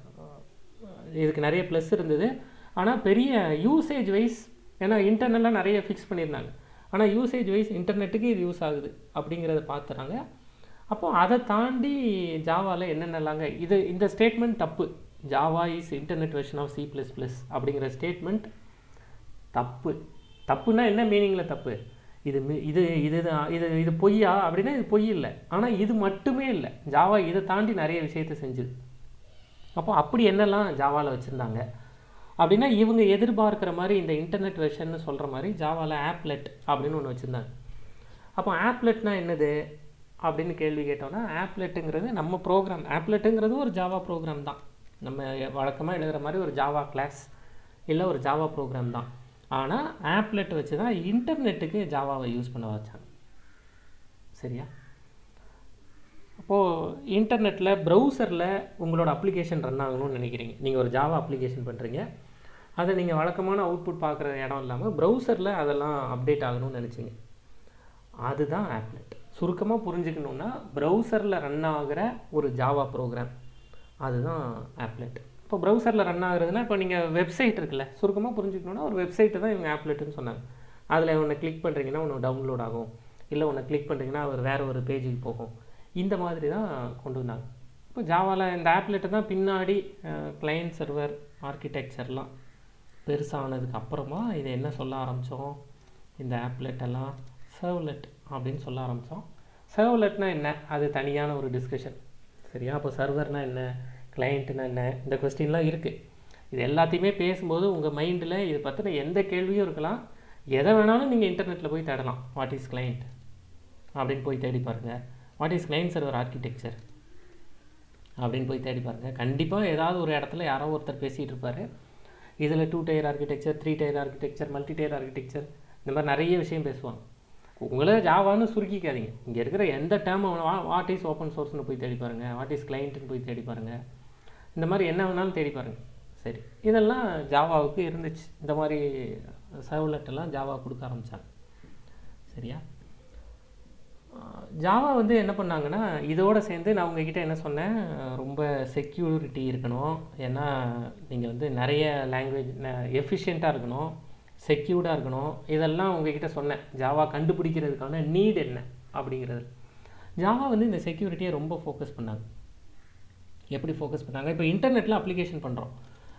இதுக்கு நிறைய ப்ளஸ் இருந்தது ஆனால் பெரிய யூசேஜ் வைஸ் ஏன்னா இன்டர்னலாக நிறைய ஃபிக்ஸ் பண்ணியிருந்தாங்க ஆனால் யூசேஜ் வைஸ் இன்டர்நெட்டுக்கு இது யூஸ் ஆகுது அப்படிங்கிறத பார்த்துறாங்க அப்போ அதை தாண்டி ஜாவாவில் என்னென்னலாங்க இது இந்த ஸ்டேட்மெண்ட் தப்பு Java is internet version of C plus plus அப்படிங்கிற ஸ்டேட்மெண்ட் தப்பு தப்புன்னா என்ன மீனிங்கில் தப்பு இது இது இது இது இது பொய்யா அப்படின்னா இது பொய் இல்லை ஆனால் இது மட்டுமே இல்லை ஜாவா இதை தாண்டி நிறைய விஷயத்த செஞ்சுது அப்போ அப்படி என்னெல்லாம் ஜாவாவில் வச்சுருந்தாங்க அப்படின்னா இவங்க எதிர்பார்க்குற மாதிரி இந்த இன்டர்நெட் வெர்ஷன்னு சொல்கிற மாதிரி ஜாவாவில் ஆப்லெட் அப்படின்னு ஒன்று வச்சுருந்தாங்க அப்போ ஆப்லெட்னா என்னது அப்படின்னு கேள்வி கேட்டோன்னா ஆப்லெட்டுங்கிறது நம்ம ப்ரோக்ராம் ஆப்லெட்டுங்கிறது ஒரு ஜாவா ப்ரோக்ராம் தான் நம்ம வழக்கமாக எழுதுகிற மாதிரி ஒரு ஜாவா கிளாஸ் இல்லை ஒரு ஜாவா ப்ரோக்ராம் தான் ஆனால் ஆப்லெட் வச்சு தான் இன்டர்நெட்டுக்கு ஜாவாவை யூஸ் பண்ண வச்சாங்க சரியா அப்போது இன்டர்நெட்டில் ப்ரௌசரில் உங்களோட அப்ளிகேஷன் ரன் ஆகணும்னு நினைக்கிறீங்க நீங்கள் ஒரு ஜாவா அப்ளிகேஷன் பண்ணுறீங்க அதை நீங்கள் வழக்கமான அவுட்புட் பார்க்குற இடம் இல்லாமல் ப்ரௌசரில் அதெல்லாம் அப்டேட் ஆகணும்னு நினச்சிங்க அதுதான் ஆப்லெட் சுருக்கமாக புரிஞ்சுக்கணுன்னா ப்ரௌசரில் ரன் ஆகிற ஒரு ஜாவா ப்ரோக்ராம் அதுதான் ஆப்லெட் இப்போ ப்ரௌசரில் ரன் ஆகுறதுனா இப்போ நீங்கள் வெப்சைட் இருக்குல்ல சுருக்கமாக புரிஞ்சுக்கணுன்னா ஒரு வெப்சைட்டு தான் இவங்க ஆப்லெட்டுன்னு சொன்னாங்க அதில் ஒன்று கிளிக் பண்ணுறீங்கன்னா ஒன்று டவுன்லோட் ஆகும் இல்லை ஒன்று கிளிக் பண்ணுறீங்கன்னா ஒரு வேறு ஒரு பேஜுக்கு போகும் இந்த மாதிரி தான் கொண்டு வந்தாங்க இப்போ ஜாவாவில் இந்த ஆப்லெட்டை தான் பின்னாடி கிளையன்ட் சர்வர் ஆர்கிடெக்சர்லாம் பெருசானதுக்கு அப்புறமா இதை என்ன சொல்ல ஆரம்பித்தோம் இந்த ஆப்லெட்டெல்லாம் சர்வ்லெட் அப்படின்னு சொல்ல ஆரம்பித்தோம் சர்வ்லெட்னா என்ன அது தனியான ஒரு டிஸ்கஷன் சரியா அப்போ சர்வர்னால் என்ன கிளையண்ட்னா என்ன இந்த கொஸ்டின்லாம் இருக்குது இது எல்லாத்தையுமே பேசும்போது உங்கள் மைண்டில் இது பற்றின எந்த கேள்வியும் இருக்கலாம் எதை வேணாலும் நீங்கள் இன்டர்நெட்டில் போய் தேடலாம் வாட் இஸ் கிளையண்ட் அப்படின்னு போய் தேடி பாருங்கள் what is client server architecture அப்படின்னு போய் தேடி பாருங்கள் கண்டிப்பாக ஏதாவது ஒரு இடத்துல யாரோ ஒருத்தர் பேசிகிட்டு இருப்பார் இதில் two tier architecture three tier architecture multi tier architecture இந்த மாதிரி நிறைய விஷயம் பேசுவாங்க உங்களை ஜாவான்னு சுருக்கிக்காதீங்க இங்கே இருக்கிற எந்த டேர்ம் வாட் இஸ் ஓப்பன் சோர்ஸ்னு போய் தேடி பாருங்கள் வாட் இஸ் கிளைண்ட்டுன்னு போய் தேடி பாருங்கள் இந்த மாதிரி என்ன வேணாலும் தேடி பாருங்கள் சரி இதெல்லாம் ஜாவாவுக்கு இருந்துச்சு இந்த மாதிரி சர்வ்லெட்டெல்லாம் ஜாவா கொடுக்க ஆரம்பித்தாங்க சரியா ஜாவா வந்து என்ன பண்ணாங்கன்னா இதோடு சேர்ந்து நான் உங்ககிட்ட என்ன சொன்னேன் ரொம்ப செக்யூரிட்டி இருக்கணும் ஏன்னா நீங்கள் வந்து நிறைய லாங்குவேஜ் எஃபிஷியண்ட்டாக இருக்கணும் செக்யூர்டாக இருக்கணும் இதெல்லாம் உங்ககிட்ட சொன்னேன் ஜாவா கண்டுபிடிக்கிறதுக்கான நீட் என்ன அப்படிங்கிறது ஜாவா வந்து இந்த செக்யூரிட்டியை ரொம்ப ஃபோக்கஸ் பண்ணாங்க எப்படி ஃபோக்கஸ் பண்ணாங்க இப்போ இன்டர்நெட்டில் அப்ளிகேஷன் பண்ணுறோம்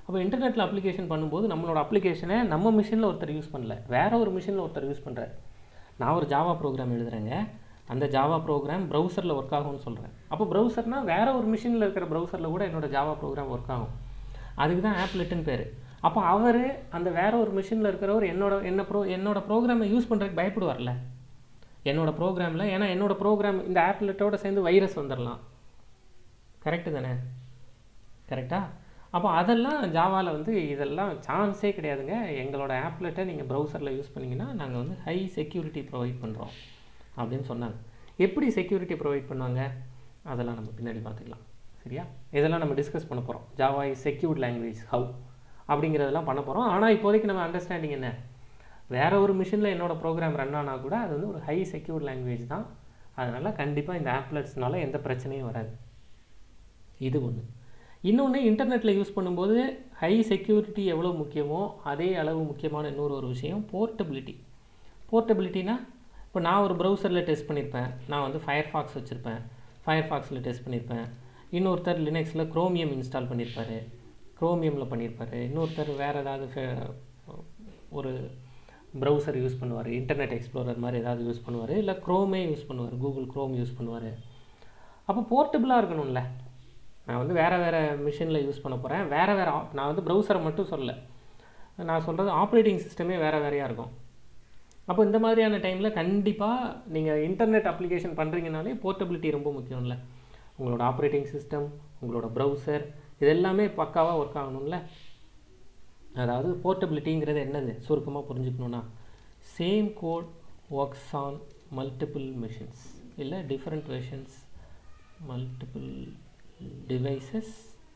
அப்போ இன்டர்நெட்டில் அப்ளிகேஷன் பண்ணும்போது நம்மளோட அப்ளிகேஷனை நம்ம மிஷினில் ஒருத்தர் யூஸ் பண்ணல வேற ஒரு மிஷினில் ஒருத்தர் யூஸ் பண்ணுறாரு நான் ஒரு ஜாவா ப்ரோக்ராம் எழுதுறேங்க அந்த ஜாவா ப்ரோக்ராம் ப்ரௌசரில் ஒர்க் ஆகும்னு சொல்கிறேன் அப்போ ப்ரௌசர்னால் வேற ஒரு மிஷினில் இருக்கிற ப்ரௌசரில் கூட என்னோட ஜாவா ப்ரோக்ராம் ஒர்க் ஆகும் அதுக்கு தான் ஆப்லெட்டுன்னு பேர் அப்போ அவர் அந்த வேற ஒரு மிஷினில் இருக்கிறவர் என்னோட என்ன ப்ரோ என்னோட ப்ரோக்ராமை யூஸ் பண்ணுறதுக்கு பயப்படுவார்ல என்னோட ப்ரோக்ராமில் ஏன்னா என்னோட ப்ரோக்ராம் இந்த ஆப்லெட்டோட சேர்ந்து வைரஸ் வந்துடலாம் கரெக்டு தானே கரெக்டா அப்போ அதெல்லாம் ஜாவாவில் வந்து இதெல்லாம் சான்ஸே கிடையாதுங்க எங்களோட ஆப்லெட்டை நீங்கள் ப்ரௌசரில் யூஸ் பண்ணிங்கன்னா நாங்கள் வந்து ஹை செக்யூரிட்டி ப்ரொவைட் பண்ணுறோம் அப்படின்னு சொன்னாங்க எப்படி செக்யூரிட்டி ப்ரொவைட் பண்ணாங்க அதெல்லாம் நம்ம பின்னாடி பார்த்துக்கலாம் சரியா இதெல்லாம் நம்ம டிஸ்கஸ் பண்ண போகிறோம் Java is secured language how அப்படிங்கிறதெல்லாம் பண்ண போகிறோம் ஆனால் இப்போதைக்கு நம்ம அண்டர்ஸ்டாண்டிங் என்ன வேற ஒரு மிஷினில் என்னோட ப்ரோக்ராம் ரன் ஆனால் கூட அது வந்து ஒரு ஹை செக்யூர்ட் லாங்குவேஜ் தான் அதனால் கண்டிப்பாக இந்த ஆப்லெட்ஸ்னால எந்த பிரச்சனையும் வராது இது ஒன்று இன்னொன்று இன்டர்நெட்டில் யூஸ் பண்ணும்போது ஹை செக்யூரிட்டி எவ்வளோ முக்கியமோ அதே அளவு முக்கியமான இன்னொரு ஒரு விஷயம் போர்ட்டபிலிட்டி போர்ட்டபிலிட்டினா இப்போ நான் ஒரு ப்ரௌசரில் டெஸ்ட் பண்ணியிருப்பேன் நான் வந்து ஃபயர்ஃபாக்ஸ் வச்சுருப்பேன் ஃபயர்ஃபாக்ஸில் டெஸ்ட் பண்ணியிருப்பேன் இன்னொருத்தர் லினக்ஸில் குரோமியம் இன்ஸ்டால் பண்ணியிருப்பாரு குரோமியமில் பண்ணியிருப்பாரு இன்னொருத்தர் வேறு ஏதாவது ஃபே- ஒரு ப்ரௌசர் யூஸ் பண்ணுவார் இன்டர்நெட் எக்ஸ்ப்ளோரர் மாதிரி ஏதாவது யூஸ் பண்ணுவார் இல்லை க்ரோமே யூஸ் பண்ணுவார் கூகுள் க்ரோம் யூஸ் பண்ணுவார் அப்போ போர்ட்டபுளாக இருக்கணும்ல நான் வந்து வேறு வேறு மிஷினில் யூஸ் பண்ண போகிறேன் வேறு வேறு நான் வந்து ப்ரௌசரை மட்டும் சொல்லலை நான் சொல்கிறது ஆப்ரேட்டிங் சிஸ்டமே வேறு வேறையாக இருக்கும் அப்போ இந்த மாதிரியான டைமில் கண்டிப்பாக நீங்கள் இன்டர்நெட் அப்ளிகேஷன் பண்ணுறீங்கனாலே போர்ட்டபிலிட்டி ரொம்ப முக்கியம்ல உங்களோட ஆப்ரேட்டிங் சிஸ்டம் உங்களோட ப்ரௌசர் இது எல்லாமே பக்காவாக ஒர்க் ஆகணும்ல அதாவது போர்ட்டபிலிட்டிங்கிறது என்னது சுருக்கமாக புரிஞ்சுக்கணுன்னா same code works on multiple machines இல்லை different versions multiple devices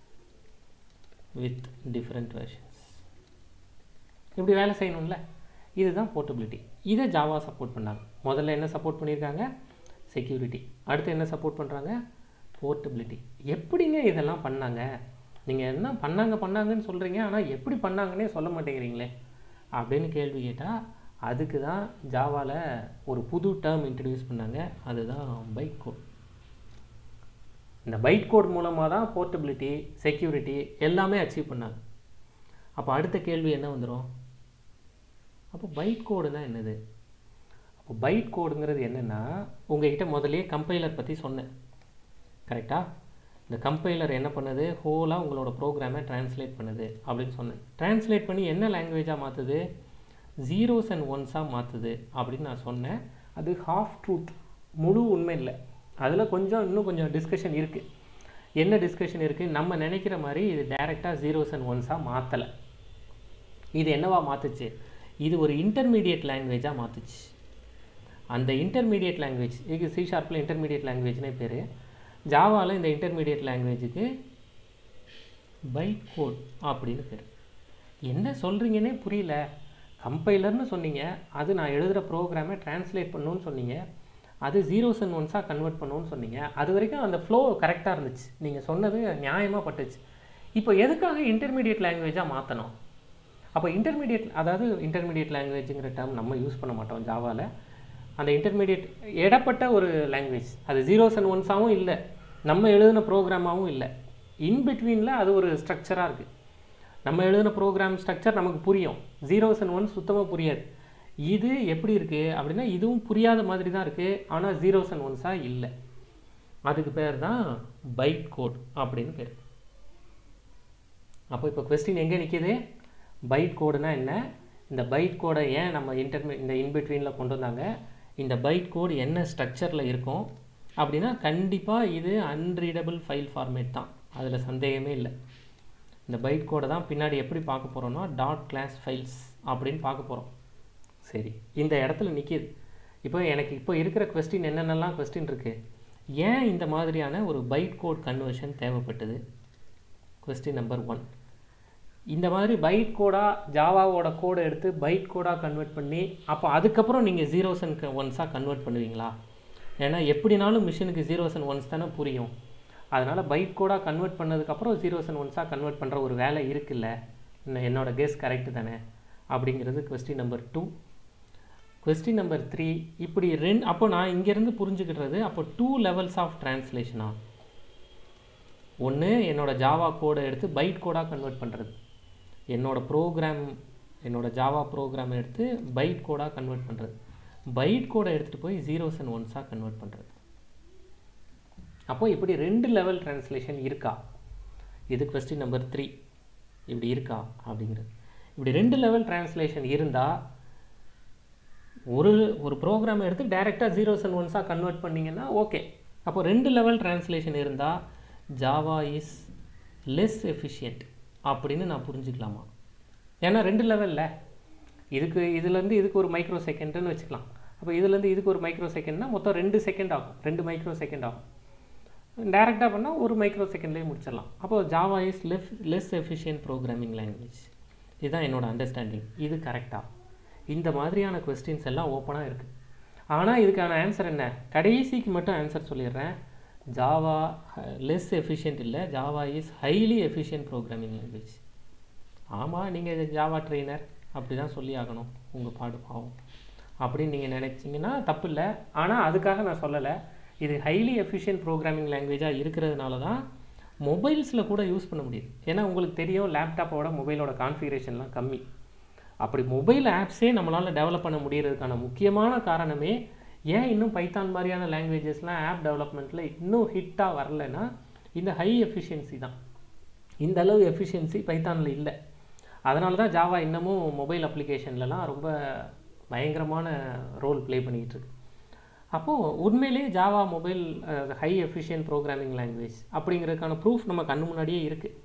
with different versions இப்படி வேலை செய்யணும்ல இதுதான் போர்ட்டபிலிட்டி இதை ஜாவா சப்போர்ட் பண்ணாங்க முதல்ல என்ன சப்போர்ட் பண்ணியிருக்காங்க செக்யூரிட்டி அடுத்து என்ன சப்போர்ட் பண்ணுறாங்க போர்ட்டபிலிட்டி எப்படிங்க இதெல்லாம் பண்ணாங்க நீங்கள் என்ன பண்ணாங்க பண்ணாங்கன்னு சொல்கிறீங்க ஆனால் எப்படி பண்ணாங்கன்னே சொல்ல மாட்டேங்கிறீங்களே அப்படின்னு கேள்வி கேட்டால் அதுக்கு தான் ஜாவாவில் ஒரு புது டேர்ம் இன்ட்ரடியூஸ் பண்ணாங்க அதுதான் பைட் கோட் இந்த பைட் கோட் மூலமாக தான் போர்ட்டபிலிட்டி செக்யூரிட்டி எல்லாமே அச்சீவ் பண்ணாங்க அப்போ அடுத்த கேள்வி என்ன வந்துடும் அப்போ பைட் கோடுனா என்னது அப்போ பைட் கோடுங்கிறது என்னென்னா உங்ககிட்ட முதல்லயே கம்பைலர் பற்றி சொன்னேன் கரெக்டாக இந்த கம்பைலர் என்ன பண்ணுது ஹோலாக உங்களோட ப்ரோக்ராமை ட்ரான்ஸ்லேட் பண்ணுது அப்படின்னு சொன்னேன் ட்ரான்ஸ்லேட் பண்ணி என்ன லாங்குவேஜாக மாற்றுது ஜீரோஸ் அண்ட் ஒன்ஸாக மாற்றுது அப்படின்னு நான் சொன்னேன் அது ஹாஃப் ட்ரூத் முழு உண்மை இல்லை அதில் கொஞ்சம் இன்னும் கொஞ்சம் டிஸ்கஷன் இருக்குது என்ன டிஸ்கஷன் இருக்குது நம்ம நினைக்கிற மாதிரி இது டைரெக்டாக ஜீரோஸ் அண்ட் ஒன்ஸாக மாற்றலை இது என்னவா மாற்றுச்சு இது ஒரு இன்டர்மீடியட் லாங்குவேஜாக மாற்றுச்சு அந்த இன்டர்மீடியட் லாங்குவேஜ் இது சி ஷார்ப்பில் இன்டர்மீடியட் லாங்குவேஜ்னே பேர் ஜாவாவில் இந்த இன்டர்மீடியட் லாங்குவேஜுக்கு பைட் கோட் அப்படின்னு பேர் என்ன சொல்கிறீங்கன்னே புரியல கம்பைலர்னு சொன்னீங்க அது நான் எழுதுகிற ப்ரோக்ராமை ட்ரான்ஸ்லேட் பண்ணணும்னு சொன்னீங்க அது ஜீரோஸ் அண்ட் ஒன்ஸாக கன்வெர்ட் பண்ணணும்னு சொன்னீங்க அது வரைக்கும் அந்த ஃப்ளோ கரெக்டாக இருந்துச்சு நீங்கள் சொன்னது நியாயமாக பட்டுச்சு இப்போ எதுக்காக இன்டர்மீடியட் லாங்குவேஜாக மாற்றணும் அப்போ இன்டர்மீடியட் அதாவது இன்டர்மீடியட் லாங்குவேஜுங்கிற டேர்ம் நம்ம யூஸ் பண்ண மாட்டோம் ஜாவாவில் அந்த இன்டர்மீடியட் இடப்பட்ட ஒரு லாங்குவேஜ் அது ஜீரோஸ் அண்ட் ஒன்ஸாகவும் இல்லை நம்ம எழுதின ப்ரோக்ராமாகவும் இல்லை இன் பிட்வீனில் அது ஒரு ஸ்ட்ரக்சராக இருக்குது நம்ம எழுதின ப்ரோக்ராம் ஸ்ட்ரக்சர் நமக்கு புரியும் ஜீரோஸ் அண்ட் ஒன்ஸ் சுத்தமாக புரியாது இது எப்படி இருக்குது அப்படின்னா இதுவும் புரியாத மாதிரி தான் இருக்குது ஆனால் ஜீரோஸ் அண்ட் ஒன்ஸாக இல்லை அதுக்கு பேர் தான் பைட் கோட் அப்படின்னு பேர் அப்போ இப்போ கொஸ்டின் எங்கே நிற்கிது பைட் கோடுனா என்ன இந்த பைட் கோடை ஏன் நம்ம இன்டர்மீ இந்த இன்பிட்வீனில் கொண்டு வந்தாங்க இந்த பைட் கோடு என்ன ஸ்ட்ரக்சரில் இருக்கும் அப்படின்னா கண்டிப்பாக இது அன்ரீடபிள் ஃபைல் ஃபார்மேட் தான் அதில் சந்தேகமே இல்லை இந்த பைட் கோடை தான் பின்னாடி எப்படி பார்க்க போகிறோம்னா டாட் கிளாஸ் ஃபைல்ஸ் அப்படின்னு பார்க்க போகிறோம் சரி இந்த இடத்துல நிற்கிது இப்போ எனக்கு இப்போ இருக்கிற கொஸ்டின் என்னென்னலாம் கொஸ்டின் இருக்குது ஏன் இந்த மாதிரியான ஒரு பைட் கோட் கன்வர்ஷன் தேவைப்பட்டது கொஸ்டின் நம்பர் ஒன் இந்த மாதிரி பைட் கோடாக ஜாவாவோட கோடை எடுத்து பைட் கோடாக கன்வெர்ட் பண்ணி அப்போ அதுக்கப்புறம் நீங்கள் ஜீரோஸ் அண்ட் ஒன்ஸாக கன்வெர்ட் பண்ணுவீங்களா ஏன்னா எப்படினாலும் மிஷினுக்கு ஜீரோஸ் அண்ட் ஒன்ஸ் தானே புரியும் அதனால் பைட் கோடாக கன்வெர்ட் பண்ணதுக்கப்புறம் ஜீரோஸ் அண்ட் ஒன்ஸாக கன்வெர்ட் பண்ணுற ஒரு வேலை இருக்குல்ல இன்னும் என்னோட கெஸ் கரெக்டு தானே அப்படிங்கிறது question number two question number three இப்படி ரெண்டு அப்போ நான் இங்கேருந்து புரிஞ்சுக்கிட்டுறது அப்போ டூ லெவல்ஸ் ஆஃப் ட்ரான்ஸ்லேஷனா ஒன்று என்னோட ஜாவா கோடை எடுத்து பைட் கோடாக கன்வெர்ட் பண்ணுறது என்னோட ப்ரோக்ராம் என்னோட ஜாவா ப்ரோக்ராம் எடுத்து பைட் கோடாக கன்வெர்ட் பண்ணுறது பைட் கோடை எடுத்துகிட்டு போய் ஜீரோஸ் அண்ட் ஒன்ஸாக கன்வெர்ட் பண்ணுறது அப்போ இப்படி ரெண்டு லெவல் ட்ரான்ஸ்லேஷன் இருக்கா இது கொஸ்டின் நம்பர் த்ரீ இப்படி இருக்கா அப்படிங்கிறது இப்படி ரெண்டு லெவல் ட்ரான்ஸ்லேஷன் இருந்தால் ஒரு ஒரு ப்ரோக்ராம் எடுத்து டைரெக்டாக ஜீரோஸ் அண்ட் ஒன்ஸாக கன்வெர்ட் பண்ணிங்கன்னா ஓகே அப்போ ரெண்டு லெவல் ட்ரான்ஸ்லேஷன் இருந்தால் ஜாவா இஸ் லெஸ் எஃபிஷியன்ட் அப்படின்னு நான் புரிஞ்சுக்கலாமா ஏன்னா ரெண்டு லெவலில் இதுக்கு இதுலேருந்து இதுக்கு ஒரு மைக்ரோ செகண்டுன்னு வச்சுக்கலாம் அப்போ இதுலேருந்து இதுக்கு ஒரு மைக்ரோ செகண்ட்னா மொத்தம் ரெண்டு செகண்ட் ஆகும் ரெண்டு மைக்ரோ செகண்ட் ஆகும் டைரெக்டாக பண்ணால் ஒரு மைக்ரோ செகண்ட்லேயே முடிச்சிடலாம் அப்போது ஜாவா இஸ் லெஃப் லெஸ் எஃபிஷியன்ட் ப்ரோக்ராமிங் லாங்குவேஜ் இதுதான் என்னோட அண்டர்ஸ்டாண்டிங் இது கரெக்டாக இந்த மாதிரியான கொஸ்டின்ஸ் எல்லாம் ஓப்பனாக இருக்குது ஆனால் இதுக்கான ஆன்சர் என்ன கடைசிக்கு மட்டும் ஆன்சர் சொல்லிடுறேன் ஜாவா லெஸ் எஃபிஷியன்ட் இல்லை Java is highly efficient programming language ஆமாம் நீங்கள் ஜாவா ட்ரெயினர் அப்படி தான் சொல்லி ஆகணும் உங்கள் பாடு பாவம் அப்படின்னு நீங்கள் நினச்சிங்கன்னா தப்பு இல்லை ஆனால் அதுக்காக நான் சொல்லலை இது ஹைலி எஃபிஷியன்ட் ப்ரோக்ராமிங் லாங்குவேஜாக இருக்கிறதுனால தான் மொபைல்ஸில் கூட யூஸ் பண்ண முடியுது ஏன்னா உங்களுக்கு தெரியும் லேப்டாப்போட மொபைலோட கான்ஃபிகரேஷன்லாம் கம்மி அப்படி மொபைல் ஆப்ஸே நம்மளால் டெவலப் பண்ண முடியறதுக்கான முக்கியமான காரணமே ஏன் இன்னும் பைத்தான் மாதிரியான லாங்குவேஜஸ்லாம் ஆப் டெவலப்மெண்ட்டில் இன்னும் ஹிட்டாக வரலைன்னா இந்த ஹை எஃபிஷியன்சி தான் இந்த அளவு எஃபிஷியன்சி பைத்தானில் இல்லை அதனால தான் ஜாவா இன்னமும் மொபைல் அப்ளிகேஷன்லலாம் ரொம்ப பயங்கரமான ரோல் ப்ளே பண்ணிகிட்டு இருக்கு அப்போது உண்மையிலேயே Java mobile high efficient programming language அப்படிங்கிறதுக்கான ப்ரூஃப் நம்ம கண்ணு முன்னாடியே இருக்குது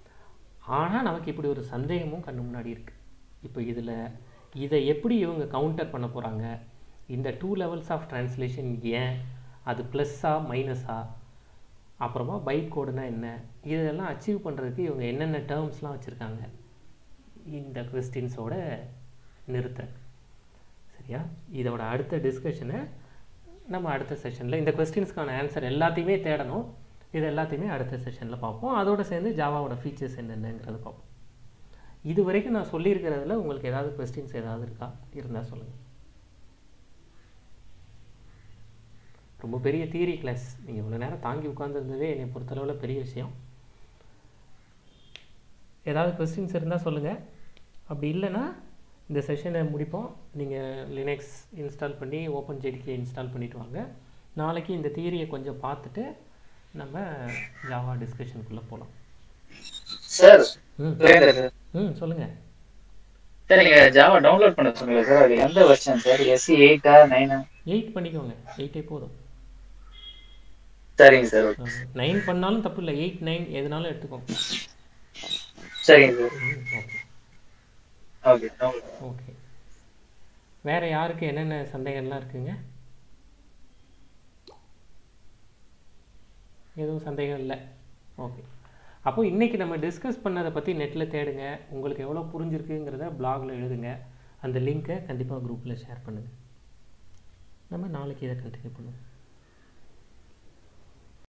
ஆனால் நமக்கு இப்படி ஒரு சந்தேகமும் கண்ணு முன்னாடி இருக்குது இப்போ இதில் இதை எப்படி இவங்க கவுண்டர் பண்ண போகிறாங்க இந்த டூ லெவல்ஸ் ஆஃப் ட்ரான்ஸ்லேஷன் ஏன் அது ப்ளஸ்ஸா மைனஸா அப்புறமா பைட் கோடுனா என்ன இதெல்லாம் அச்சீவ் பண்ணுறதுக்கு இவங்க என்னென்ன டேர்ம்ஸ்லாம் வச்சுருக்காங்க இந்த கொஸ்டின்ஸோட நிறுத்துறேன் சரியா இதோட அடுத்த டிஸ்கஷனை நம்ம அடுத்த செஷனில் இந்த கொஸ்டின்ஸ்க்கான ஆன்சர் எல்லாத்தையுமே தேடணும் இது எல்லாத்தையுமே அடுத்த செஷனில் பார்ப்போம் அதோடு சேர்ந்து ஜாவாவோட ஃபீச்சர்ஸ் என்னென்னங்கிறத பார்ப்போம் இது வரைக்கும் நான் சொல்லியிருக்கிறதுல உங்களுக்கு ஏதாவது கொஸ்டின்ஸ் ஏதாவது இருக்கா இருந்தால் சொல்லுங்கள் ரொம்ப பெரிய தியரி கிளாஸ் நீங்கள் இவ்வளோ நேரம் தாங்கி உட்காந்துருந்ததே என்னை பொறுத்தளவில் பெரிய விஷயம் ஏதாவது கொஸ்டின்ஸ் இருந்தால் சொல்லுங்கள் அப்படி இல்லைன்னா இந்த செஷனை முடிப்போம் நீங்கள் லினக்ஸ் இன்ஸ்டால் பண்ணி ஓப்பன் ஜெடிகே இன்ஸ்டால் பண்ணிட்டு வாங்க நாளைக்கு இந்த தியரியை கொஞ்சம் பார்த்துட்டு நம்ம ஜாவா டிஸ்கஷனுக்குள்ளே போகலாம் சார் ம் சுரேந்தர் சார் ம் சொல்லுங்கள் சார் நீங்க ஜாவா டவுன்லோட் பண்ண சொன்னீங்க சார் அது எந்த வெர்ஷன் சார் எஸ்சி எயிட்டா நைனா எயிட் பண்ணிக்கோங்க எயிட்டே போதும் சரிங்க சார் ஓகே நைன் பண்ணாலும் தப்பு இல்லை எயிட் நைன் எதுனாலும் எடுத்துக்கோங்க சரிங்க சார் ம் ஓகே ஓகே download. ஓகே வேறு யாருக்கு என்னென்ன சந்தேகம்லாம் இருக்குங்க எதுவும் சந்தேகம் இல்லை ஓகே அப்போ இன்றைக்கி நம்ம டிஸ்கஸ் பண்ணதை பற்றி நெட்டில் தேடுங்க உங்களுக்கு எவ்வளோ புரிஞ்சிருக்குங்கிறத பிளாகில் எழுதுங்க அந்த லிங்க்கை கண்டிப்பாக குரூப்பில் ஷேர் பண்ணுங்கள் நம்ம நாளைக்கு இதை கண்டினியூ பண்ணுவோம்